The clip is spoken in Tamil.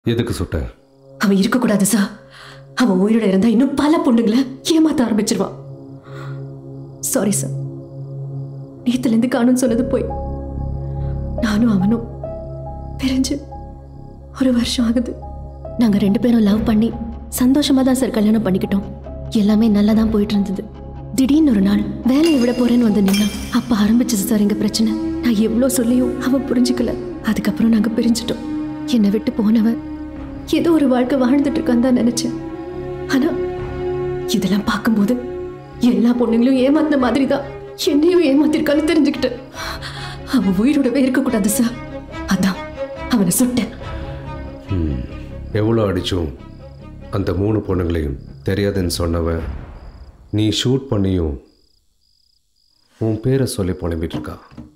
எதுக்கு சுட்ட அவன் இருக்கக்கூடாது சார் அவன் உயிரோட இருந்தா இன்னும் பல பொண்ணுங்களை ஏமாத்த ஆரம்பிச்சிருவான் சாரி சார் நேத்துல இருந்து காணும்னு சொன்னது போய் நானும் அவனும் பிரிஞ்சு ஒரு வருஷம் ஆகுது நாங்க ரெண்டு பேரும் லவ் பண்ணி சந்தோஷமா தான் சார் கல்யாணம் பண்ணிக்கிட்டோம் எல்லாமே நல்லா தான் போயிட்டு இருந்தது திடீர்னு ஒரு நாள் வேலையை விட போறேன்னு வந்து நின்னா அப்ப ஆரம்பிச்சது சார் எங்க பிரச்சனை நான் எவ்வளோ சொல்லியும் அவன் புரிஞ்சுக்கல அதுக்கப்புறம் நாங்க பிரிஞ்சிட்டோம் என்னை விட்டு போனவன் ஏதோ ஒரு வாழ்க்கை வாழ்ந்துட்டு இருக்கான்னு தான் நினைச்சேன் ஆனா இதெல்லாம் பார்க்கும்போது எல்லா பொண்ணுங்களும் ஏமாத்தின மாதிரி தான் என்னையும் ஏமாத்திருக்கான்னு தெரிஞ்சுக்கிட்டேன் அவன் உயிரோடவே இருக்கக்கூடாது சார் அதான் அவனை சுட்டேன் எவ்வளோ அடிச்சும் அந்த மூணு பொண்ணுங்களையும் தெரியாதுன்னு சொன்னவன் நீ ஷூட் பண்ணியும் உன் பேரை சொல்லி புலம்பிட்டு இருக்கா